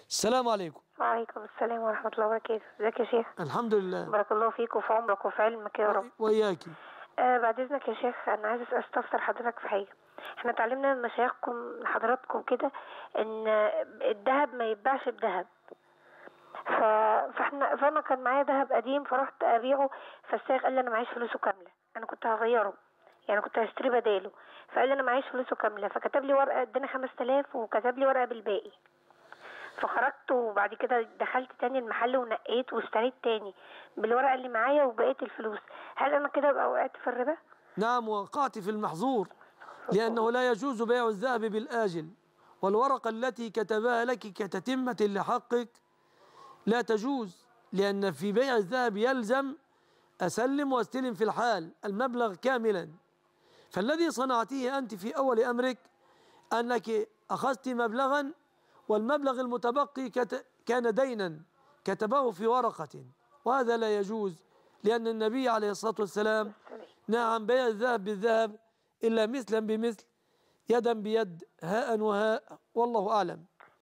السلام عليكم وعليكم السلام ورحمة الله وبركاته ازيك يا شيخ الحمد لله بارك الله فيك وفي عمرك وفي علمك يا رب وإياك آه بعد اذنك يا شيخ انا عايز استفسر حضرتك في حاجة احنا اتعلمنا من مشايخكم من حضراتكم كده ان الذهب ما يتباعش بذهب ف... فاحنا فانا كان معايا ذهب قديم فرحت ابيعه فالسائق قال لي انا معيش فلوسه كامله انا كنت هغيره يعني كنت هشتري بداله فقال لي انا معيش فلوسه كامله فكتب لي ورقه اداني 5000 وكتب لي ورقه بالباقي فخرجت وبعد كده دخلت تاني المحل ونقيت واشتريت تاني بالورقه اللي معايا وبقيت الفلوس هل انا كده ابقى وقعت في الربا نعم وقعت في المحظور لأنه لا يجوز بيع الذهب بالآجل والورقة التي كتبها لك كتتمة لحقك لا تجوز لأن في بيع الذهب يلزم أسلم واستلم في الحال المبلغ كاملا فالذي صنعته أنت في أول أمرك أنك أخذت مبلغا والمبلغ المتبقي كت- كان دينا كتبه في ورقة وهذا لا يجوز لأن النبي عليه الصلاة والسلام نهى عن بيع الذهب بالذهب إلا مثلا بمثل يدا بيد هاء وهاء والله أعلم